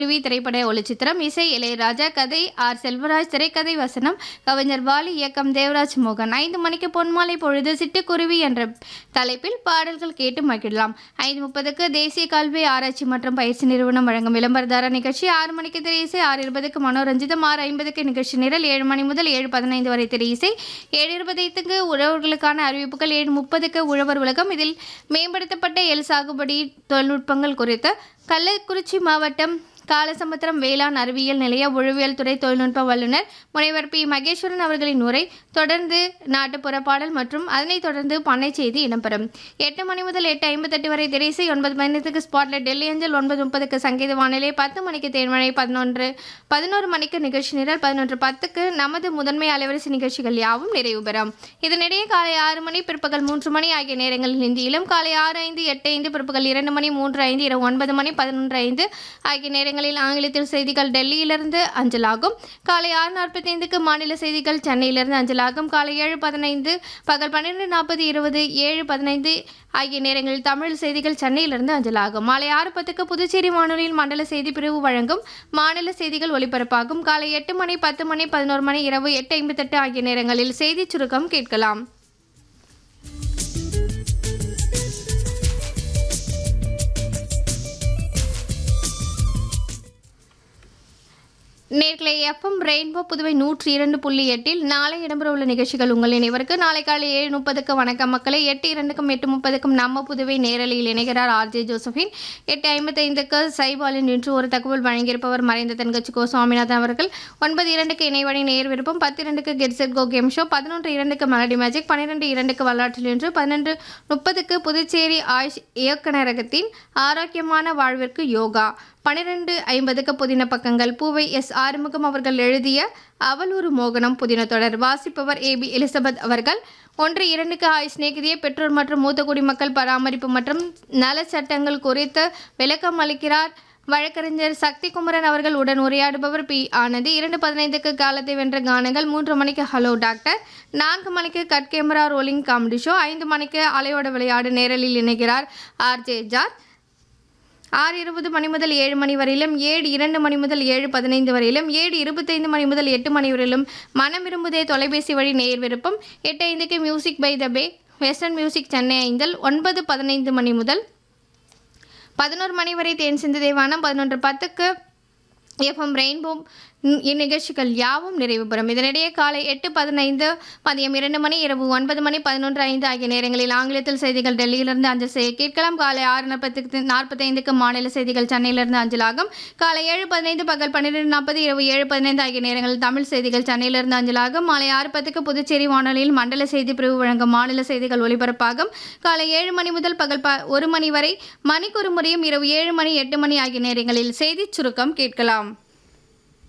குருவி திரைப்பட ஒளிச்சித்திரம் இசை இளையராஜா கதை ஆர் செல்வராஜ் திரைக்கதை வசனம் கவிஞர் வாலி இயக்கம் தேவராஜ் மோகன் ஐந்து மணிக்கு பொன்மாலை பொழுது சிட்டுக்குருவி என்ற தலைப்பில் பாடல்கள் கேட்டு மகிழலாம் ஐந்து முப்பதுக்கு தேசிய கல்வி ஆராய்ச்சி மற்றும் பயிற்சி நிறுவனம் வழங்கும் விளம்பரதார நிகழ்ச்சி ஆறு மணிக்கு திரை இசை ஆறு இருபதுக்கு மனோரஞ்சிதம் ஆறு ஐம்பதுக்கு நிகழ்ச்சி நிரல் ஏழு மணி முதல் ஏழு பதினைந்து வரை திரை இசை ஏழு இருபதைத்துக்கு உழவர்களுக்கான அறிவிப்புகள் ஏழு முப்பதுக்கு உழவர் உலகம் இதில் மேம்படுத்தப்பட்ட எல் சாகுபடி தொழில்நுட்பங்கள் குறித்து கள்ளக்குறிச்சி மாவட்டம் காலசமுத்திரம் வேளாண் அறிவியல் நிலைய உழவியல் துறை தொழில்நுட்ப வல்லுநர் முனைவர் பி மகேஸ்வரன் அவர்களின் உரை தொடர்ந்து நாட்டுப்புற பாடல் மற்றும் அதனைத் தொடர்ந்து பண்ணை செய்தி இடம்பெறும் எட்டு மணி முதல் எட்டு ஐம்பத்தெட்டு வரை திரைசை ஒன்பது பதினத்துக்கு ஸ்பாட்லைட் டெல்லி அஞ்சல் ஒன்பது முப்பதுக்கு சங்கீத வானிலை பத்து மணிக்கு தேன்மழை பதினொன்று பதினோரு மணிக்கு நிகழ்ச்சி நிரல் பதினொன்று பத்துக்கு நமது முதன்மை அலைவரிசை நிகழ்ச்சிகள் யாவும் நிறைவு பெறும் இதனிடையே காலை ஆறு மணி பிற்பகல் மூன்று மணி ஆகிய நேரங்களில் ஹிந்தியிலும் காலை ஆறு ஐந்து எட்டு ஐந்து பிற்பகல் இரண்டு மணி மூன்று ஐந்து இரவு ஒன்பது மணி பதினொன்று ஐந்து ஆகிய நேரங்களில் ஆங்கிலத்தில் செய்திகள் டெல்லியிலிருந்து அஞ்சலாகும் காலை ஆறு நாற்பத்தைந்துக்கு மாநில செய்திகள் சென்னையிலிருந்து அஞ்சலாகும் காலை ஏழு பதினைந்து பகல் பன்னிரெண்டு நாற்பது இருபது ஏழு பதினைந்து ஆகிய நேரங்களில் தமிழ் செய்திகள் சென்னையிலிருந்து அஞ்சலாகும் மாலை ஆறு பத்துக்கு புதுச்சேரி வானொலியில் மண்டல செய்தி பிரிவு வழங்கும் மாநில செய்திகள் ஒலிபரப்பாகும் காலை எட்டு மணி பத்து மணி பதினோரு மணி இரவு எட்டு ஐம்பத்தெட்டு ஆகிய நேரங்களில் செய்திச் சுருக்கம் கேட்கலாம் நேர்களை எஃப்எம் ரெயின்போ புதுவை நூற்றி இரண்டு புள்ளி எட்டில் நாளை இடம்பெறவுள்ள நிகழ்ச்சிகள் உங்கள் நினைவருக்கு நாளை காலை ஏழு முப்பதுக்கு வணக்கம் மக்களை எட்டு இரண்டுக்கும் எட்டு முப்பதுக்கும் நம்ம புதுவை நேரலையில் இணைகிறார் ஆர்ஜே ஜோசபின் எட்டு ஐம்பத்தைந்துக்கு சைபாலின் இன்று ஒரு தகவல் வழங்கியிருப்பவர் மறைந்த தென்கட்சி கோ சுவாமிநாதன் அவர்கள் ஒன்பது இரண்டுக்கு இணைவழி நேர் விருப்பம் பத்து இரண்டுக்கு கெட்செட் கோ கேம் ஷோ பதினொன்று இரண்டுக்கு மெலடி மேஜிக் பன்னிரெண்டு இரண்டுக்கு வரலாற்றில் இன்று பன்னெண்டு முப்பதுக்கு புதுச்சேரி ஆயுஷ் இயக்குநரகத்தின் ஆரோக்கியமான வாழ்விற்கு யோகா பன்னிரெண்டு ஐம்பதுக்கு புதின பக்கங்கள் பூவை எஸ் ஆறுமுகம் அவர்கள் எழுதிய அவள் ஒரு மோகனம் புதின தொடர் வாசிப்பவர் ஏபி எலிசபெத் அவர்கள் ஒன்று இரண்டுக்கு ஆய் சிநேகிதிய பெற்றோர் மற்றும் மூத்த குடிமக்கள் பராமரிப்பு மற்றும் நல சட்டங்கள் குறித்து விளக்கம் அளிக்கிறார் வழக்கறிஞர் சக்தி குமரன் அவர்கள் உடன் உரையாடுபவர் பி ஆனந்தி இரண்டு பதினைந்துக்கு காலத்தை வென்ற கானங்கள் மூன்று மணிக்கு ஹலோ டாக்டர் நான்கு மணிக்கு cut camera rolling comedy show ஐந்து மணிக்கு அலையோட விளையாடு நேரலில் இணைகிறார் ஆர்ஜே ஜார் ஆறு இருபது மணி முதல் ஏழு மணி வரையிலும் ஏழு இரண்டு மணி முதல் ஏழு பதினைந்து வரையிலும் ஏழு இருபத்தைந்து மணி முதல் எட்டு மணி வரையிலும் மனம் விரும்புதே தொலைபேசி வழி நேர் விருப்பம் எட்டு ஐந்துக்கு music by the bay western music Chennai ஐந்தல் ஒன்பது பதினைந்து மணி முதல் பதினோரு மணி வரை தேன் சிந்து தேவானம் பதினொன்று பத்துக்கு எஃப்எம் ரெயின்போ இந்நிகழ்ச்சிகள் யாவும் நிறைவு பெறும் இதனிடையே காலை எட்டு பதினைந்து மதியம் இரண்டு மணி இரவு ஒன்பது மணி பதினொன்று ஐந்து ஆகிய நேரங்களில் ஆங்கிலத்தில் செய்திகள் டெல்லியிலிருந்து அஞ்சல் செய்ய கேட்கலாம் காலை ஆறு நாற்பத்துக்கு நாற்பத்தைந்துக்கு மாநில செய்திகள் சென்னையிலிருந்து அஞ்சலாகும் காலை ஏழு பதினைந்து பகல் பன்னிரெண்டு நாற்பது இரவு ஏழு பதினைந்து ஆகிய நேரங்களில் தமிழ் செய்திகள் சென்னையிலிருந்து அஞ்சலாகும் மாலை ஆறு பத்துக்கு புதுச்சேரி வானொலியில் மண்டல செய்தி பிரிவு வழங்கும் மாநில செய்திகள் ஒலிபரப்பாகும் காலை ஏழு மணி முதல் பகல் ப ஒரு மணி வரை மணிக்கொரு முறையும் இரவு ஏழு மணி எட்டு மணி ஆகிய நேரங்களில் செய்திச் சுருக்கம் கேட்கலாம்